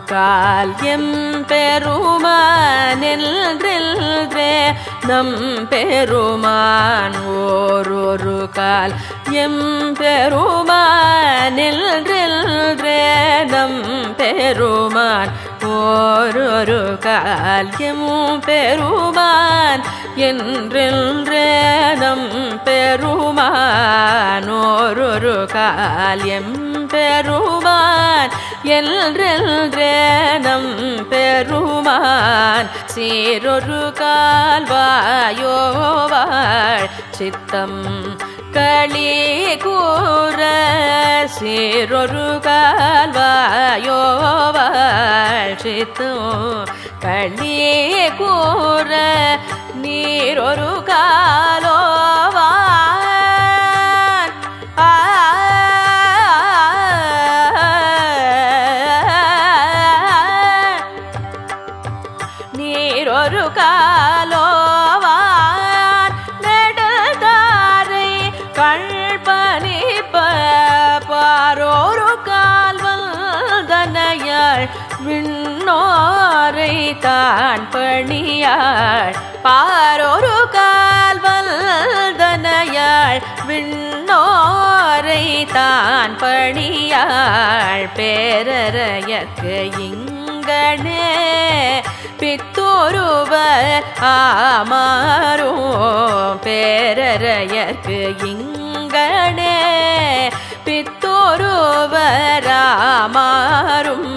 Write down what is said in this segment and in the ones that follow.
கால் M பெருமானென்றே நம் பெருமான் ஓரொரு கால் எம் பெருமானென்றே நம் பெருமான் ஓரொரு கால் எம் பெருமான் என்றென்றே நம் பெருமான் ஓரொரு கால் எம் பெருமான் என்றென்றே நம் பெருமான் சீரொரு கால்வாயோவாள் சித்தம் களி கூற சீரொரு கால்வாயோவாள் சித்தம் களி கூற நீரொரு காலோவான் ஆ நீரொரு காலோவான் நெடுதாரை கழ்பனிப்ப பாரோரு கால்வந்தனையாள் விண்ணோரை தான் பணியாள் பாரோரு கால்வந்தனையாள் விண்ணோரை தான் பணியாள் பேரறையற்கு இங்கனே பித்தோருவ ஆமாரும் பேரறையற்கு இங்கனே பித்தோருவராமாரும்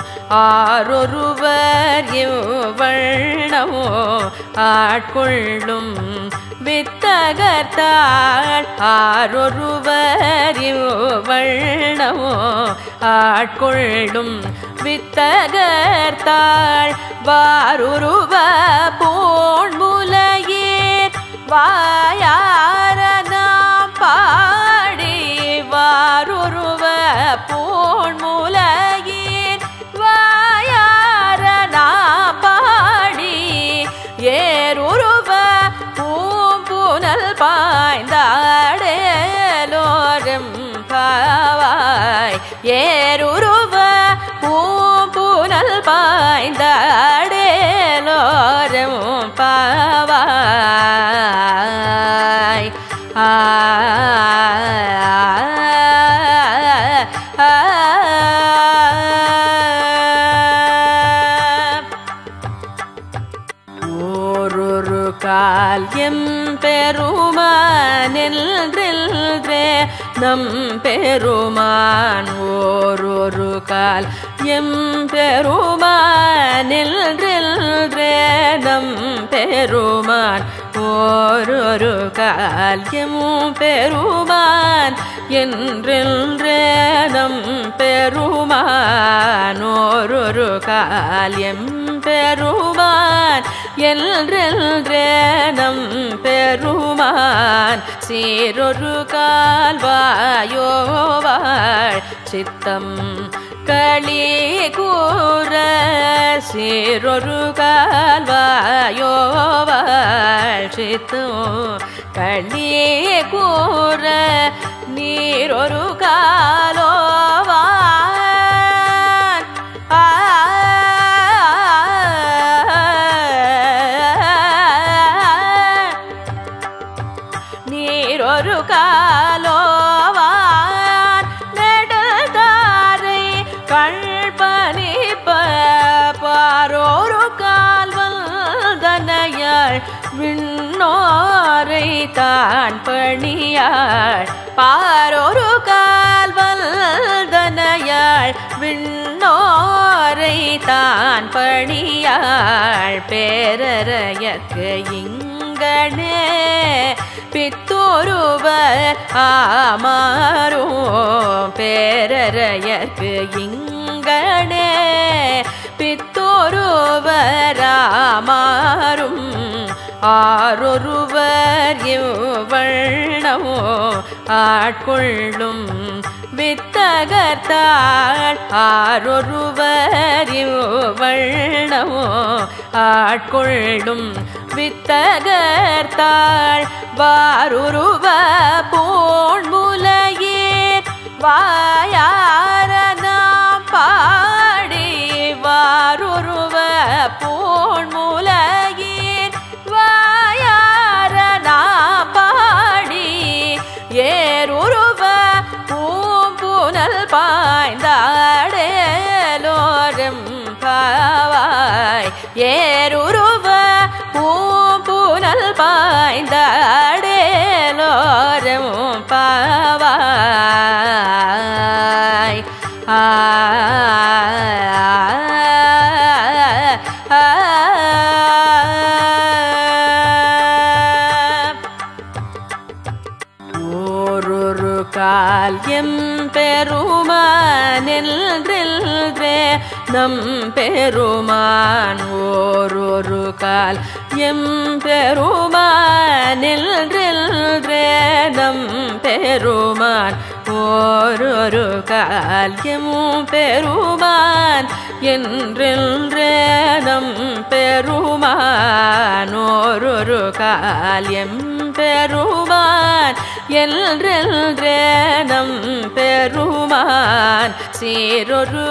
ஆரொருவர் இவ்வண்ணமோ ஆட்கொள்ளும் வித்தகர்த்தாள் ஆரொருவர் இவ்வண்ணமோ ஆட்கொள்ளும் வித்தகர்த்தாள் வாருருவ போன்முலையீர் வாயார நாம் பாடி வாருருவ போன்முலையீர் வாயார நாம் பாடி ஏருருவ பூம்புனல் பாய்ந்தாடேலோரம் பாவாய் ஏருருவ பூம்புனல் பாய்ந்தாடேலோரம் பாவாய் ஆ ஓரொரு கால் எம் பெருமானென்றே நம் பெருமான் ஓரொரு கால் எம் பெருமானென்றே நம் பெருமான் ஓரொரு கால் எம் பெருமான் என்றென்றே நம் பெருமான் ஓரொரு கால் எம் பெருமான் என்றென்றே நம் பெருமான் சீரொரு கால்வாயோவாள் சித்தம் களி கூற சீரொரு கால்வாயோவாள் சித்தம் களி கூற நீரொரு காலோவான் ஆ நீரொரு காலோவான் நெடுதாரை கழ்பனிப்ப பாரோரு கால்வந்தனையாள் விண்ணோரை தான் பணியாள் பாரோரு கால்வந்தனையாள் விண்ணோரை தான் பணியாள் பேரறையற்கு இங்கனே பித்தோருவர் ஆமாரும் பேரறையற்கு இங்கனே பித்தோருவர் ஆமாரும் ஆரொருவர் இவ்வண்ணமோ ஆட்கொள்ளும் வித்தகர்த்தாள் ஆரொருவர் இவ்வண்ணமோ ஆட்கொள்ளும் வித்தகர்த்தாள் வாருருவ போன்முலையீர் வாயார நாம் பாடி பூண்முலகீர் வாயார நாம் பாடி ஏருருவ பூம்புனல் பாய்ந்தாடேலோரும் பாவாய் ஏருருவ பூம்புனல் பாய்ந்தாடேலோரும் பாவாய் ஆ ஓரொரு கால் எம் பெருமானில்றே நம் பெருமான் ஓரொரு கால் எம் பெருமானில்றே நம் பெருமான் ஓரொரு கால் எம் பெருமான் என்றென்றே நம் பெருமான் ஓரொரு கால் எம் பெருமான் என்றென்றே நம் பெருமான் சீரொரு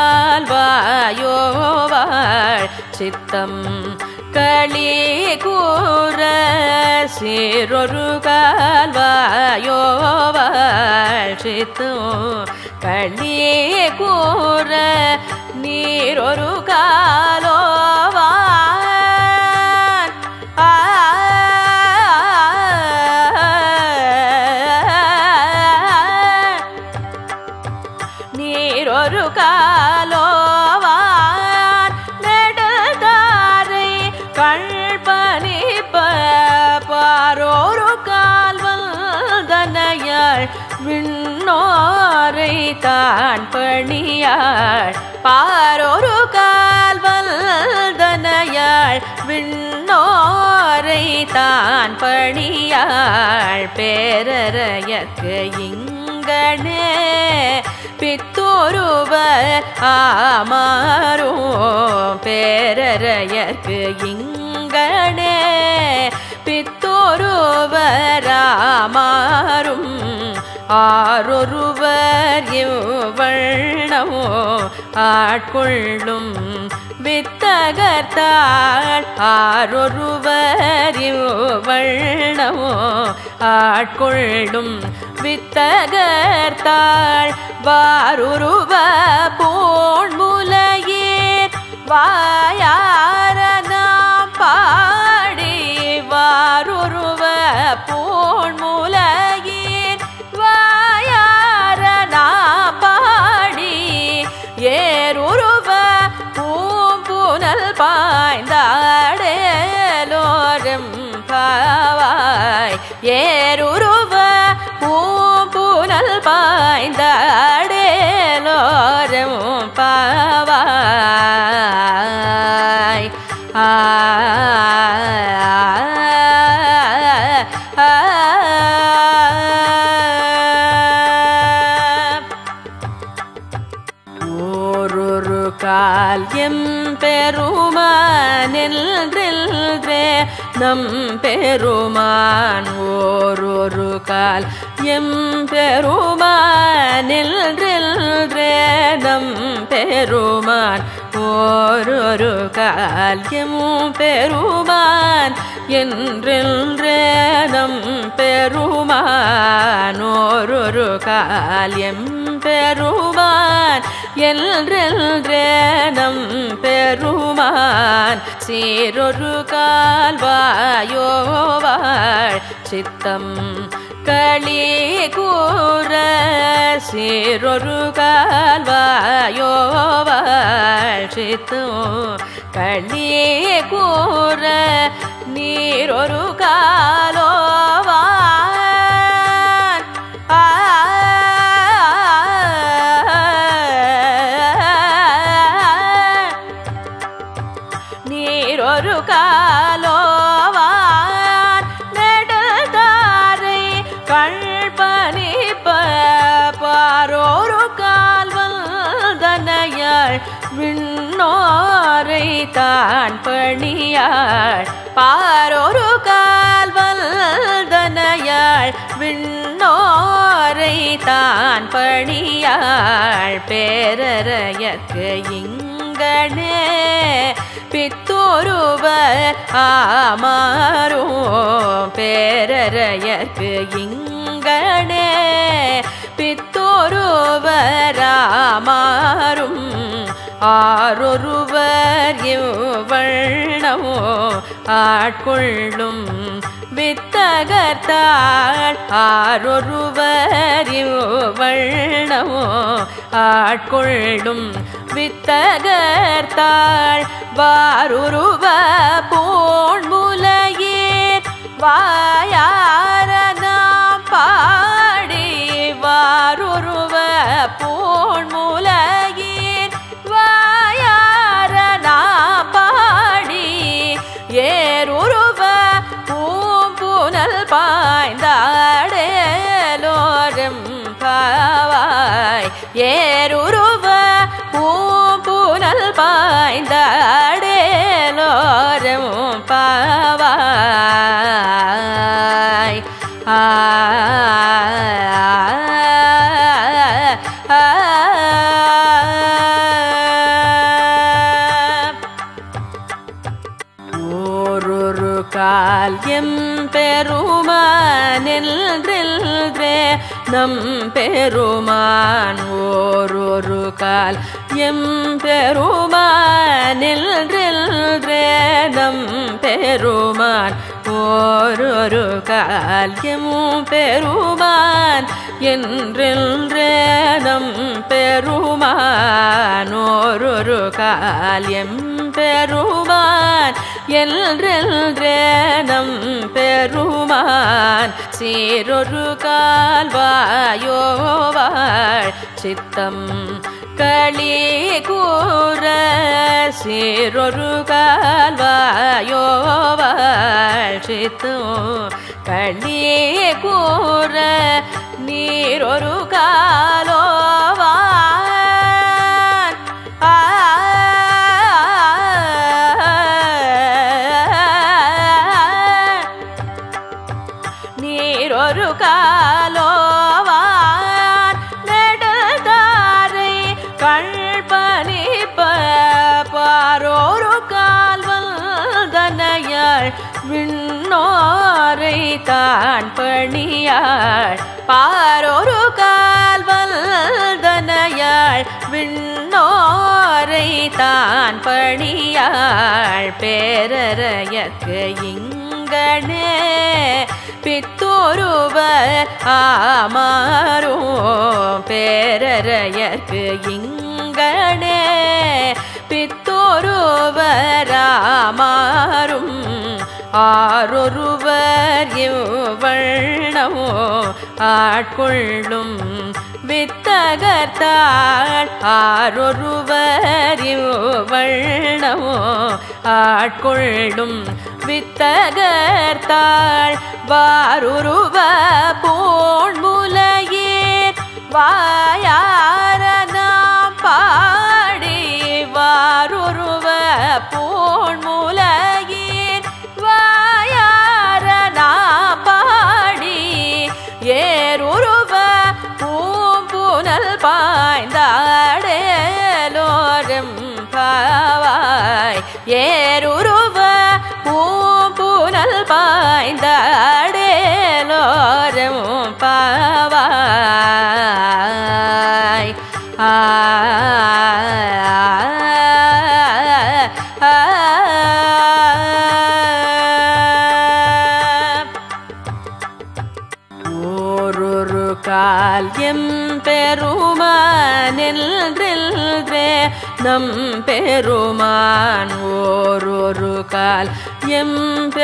கால்வாயோவாள் சித்தம் களி கூற சீரொரு கால்வாயோவாள் சித்தம் களி கூற நீரொரு காலோவான் ஆ நீரொரு காலோவான் நெடுதாரை கழ்பனிப்ப பாரோரு கால்வல் தனையாள் விண்ணோரை தான் பணியாள் பாரோரு கால்வல் தனையாள் விண்ணோரை தான் பணியாள் பேரறையற்கு இங்கனே பித்தொருவர் ஆமாறும் பேரறையற்கு இங்கனே பித்தொருவர் ஆமாறும் ஆரொருவர் இவ்வண்ணமோ ஆட்கொள்ளும் வித்தகர்த்தாள் ஆரொருவர் இவ்வண்ணமோ ஆட்கொள்ளும் வித்தகர்த்தாள் வாருருவ போன்முலையீர் வாயார நாம் பாடி வாருருவ போன்முலையீர் வாயார நாம் பாடி ஏருருவ பூம்புனல் பாய்ந்தாடேலோரும் பாவாய் ஏருருவ பூம்புனல் பாய்ந்தாடேலோரும் பாவாய் ஆ ஆ ஓரொரு கால் எம் பெருமானில்றே நம் பெருமான் ஓரொரு கால் எம் பெருமானில்றே நம் பெருமான் ஓரொரு கால் எம் பெருமான் என்றென்றே நம் பெருமான் ஓரொரு கால் எம் பெருமான் என்றென்றே நம் பெருமான் சீரொரு கால்வாயோவாள் சித்தம் களி கூற சீரொரு கால்வாயோவாள் சித்தம் களி கூற நீரொரு காலோவான் ஆ நீரொரு காலோவான் நெடுதாரை கழ்பனிப்ப பாரோரு கால்வல் தனையாள் விண்ணோரை தான் பணியாள் பாரோரு கால்வல் தனையாள் விண்ணோரை தான் பணியாள் பேரறையற்கு இங்கனே பித்தொருவர் ஆமாறும் பேரறையர்க்கு இங்கனே பித்தொருவராமாறும் ஆரொருவர் இவ்வண்ணமோ ஆட்கொள்ளும் வித்தகர்த்தாள் ஆரொருவர் இவ்வண்ணமோ ஆட்கொள்ளும் வித்தகர்த்தாள் வாருருவ போன்முலையீர் வாயார நாம் பாடி வாருருவ போன்முலையீர் வாயார நாம் பாடி ஏருருவ பூம்புனல் பாய்ந்தாடேலோரம் பாவாய் ஏருருவ பூம்புனல் பாய்ந்தாடேலோரம் பாவாய் ஆ ஆ, ஆ. ஓரொரு கால் எம் பெருமானில்றே நம் பெருமான் ஓரொரு கால் எம் பெருமானில்றே நம் பெருமான் ஓரொரு கால் எம் பெருமான் என்றென்றே நம் பெருமான் ஓரொரு கால் எம் பெருமான் என்றென்றே நம் பெருமான் சீரொரு கால்வாயோவாள் சித்தம் களி கூற சீரொரு கால்வாயோவாள் சித்தம் களி கூற நீரொரு காலோவான் ஆ நீரொரு காலோவான் நெடுதாரை கண்பனிப்ப பாரோரு கால்வல் தனையாள் விண்ணோரை தான் பணியாள் பாரோரு கால்வல் தனையாள் விண்ணோரை தான் பணியாள் பேரறையற்கு இங்கனே பித்தொருவர் ஆமாறும் பேரறையற்கு இங்கனே பித்தொருவர் ஆமாறும் ஆரொருவர் இவ்வண்ணமோ ஆட்கொள்ளும் வித்தகர்த்தாள் ஆரொருவர் இவ்வண்ணமோ ஆட்கொள்ளும் வித்தகர்த்தாள் வாருருவ போன்முலையீர் வாயார நாம் பாடி வாருருவ போன்முலையீர் வாயார நாம் பாடி ஏருருவ பூம்புனல் பாய்ந்தாடேலோரம் பாவாய் ஏருருவ பூம்புனல் பாய்ந்தாடேலோரம் பாவாய் ஆ ஆ, ஆ. ஓரொரு கால் எம் பெருமானில்றே நம் பெருமான் ஓரொரு கால் எம்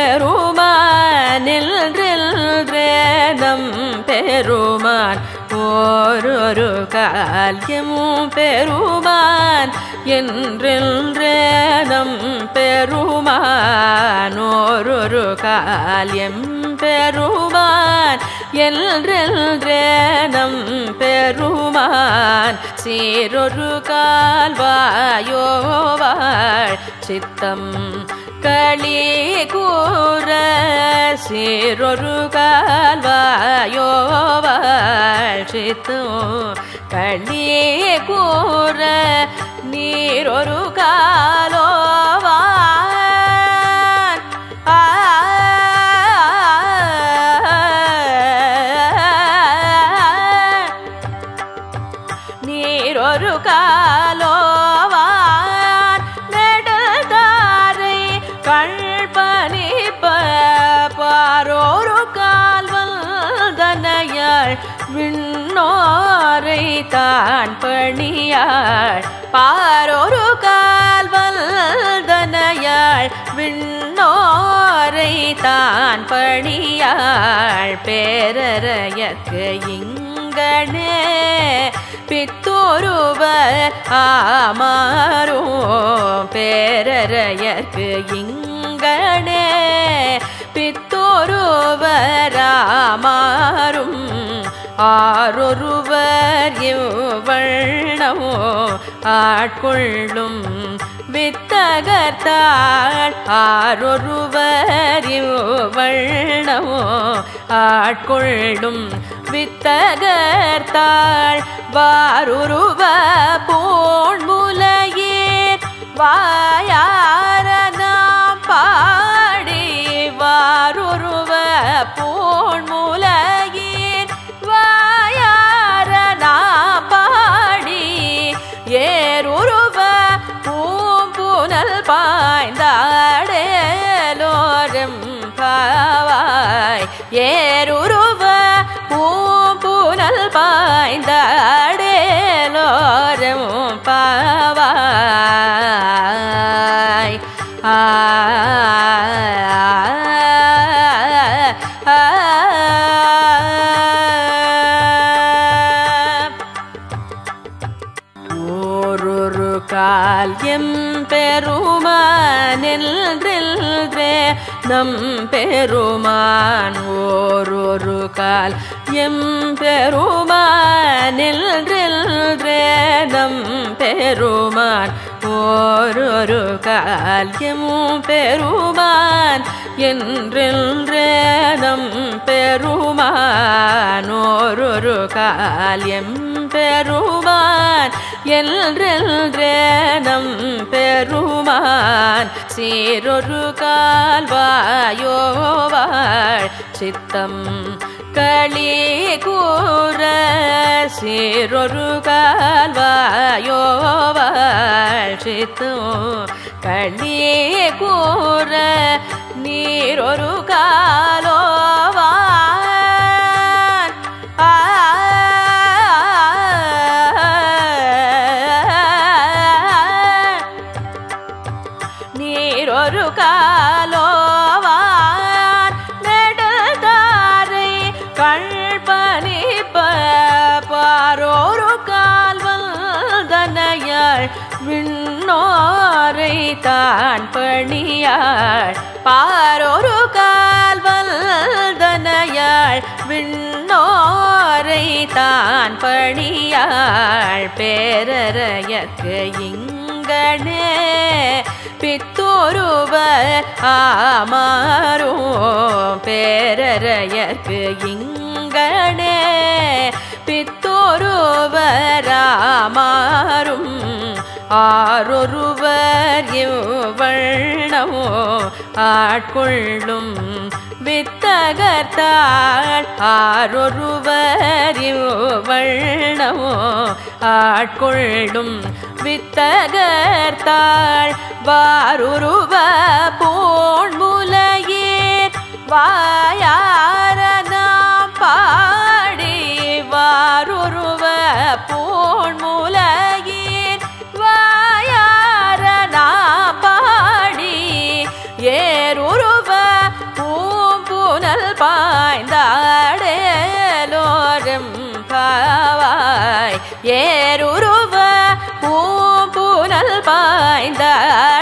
பெருமானில்றே நம் பெருமான் ஓரொரு கால் எம் பெருமான் என்றென்றே நம் பெருமான் ஓரொரு கால் எம் பெருமான் என்றென்றே நம் பெருமான் சீரொரு கால்வாயோவாள் சித்தம் களி கூற சீரொரு கால்வாயோவாள் சித்தம் களி கூற நீரொரு காலோவா விண்ணோரை தான் பணியாள் பாரொரு கால்வல் தனையாள் விண்ணோரை தான் பணியாள் பேரறையற்கு இங்கனே பித்தொருவர் ஆமாறும் பேரறையற்கு இங்கனே பித்தொருவராமாறும் ஆரொருவர் இவ்வண்ணமோ ஆட்கொள்ளும் வித்தகர்த்தாள் ஆரொருவர் இவ்வண்ணமோ ஆட்கொள்ளும் வித்தகர்த்தாள் வாருருவ போன்முலையீர் வாயார நாம் பாடி வாருருவ போன்முலையீர் வாயார நாம் பாடி ஏருருவ பூம்புனல் பாய்ந்தாடேலோரம் பாவாய் ஏருருவ பூம்புனல் பாய்ந்தாடேலோரம் பாவாய் ஆ ஓரொரு கால் எம் பெருமானில்றில்றே நம் பெருமான் ஓரொரு கால் எம் பெருமானில்றில்றே நம் பெருமான் ஓரொரு கால் எம் பெருமான் என்றென்றே நம் பெருமான் ஓரொரு கால் எம் பெருமான் என்றென்றே நம் பெருமான் சீரொரு கால்வாயோவாள் சித்தம் களி கூற சீரொரு கால்வாயோவாள் சித்தம் களி கூற நீரொரு காலோவான் ஆ நீரொரு காலோவான் நெடுதாரை கழ்பனிப்ப பாரோரு கால்வல் தனையாள் விண்ணோரை தான் பணியாள் பாரோரு கால்வல் தனையாள் விண்ணோரை தான் பணியாள் பேரறையற்கு இங்கனே பித்தொருவர் ஆமாறும் பேரறையற்கு இங்கனே பித்தொருவர் ஆமாறும் ஆரொருவர் இவ்வண்ணமோ ஆட்கொள்ளும் வித்தகர்த்தாள் ஆரொருவர் இவ்வண்ணமோ ஆட்கொள்ளும் வித்தகர்த்தாள் வாருருவ போன்முலையீர் வாயார நாம் பாடி வாருருவ போன்முலையீர் வாயார நாம் பாடி ஏருருவ பூம்புனல் பாய்ந்தாடேலோரம் பாவாய் ஏருருவ பூம்புனல் பாய்ந்தாடேலோரம்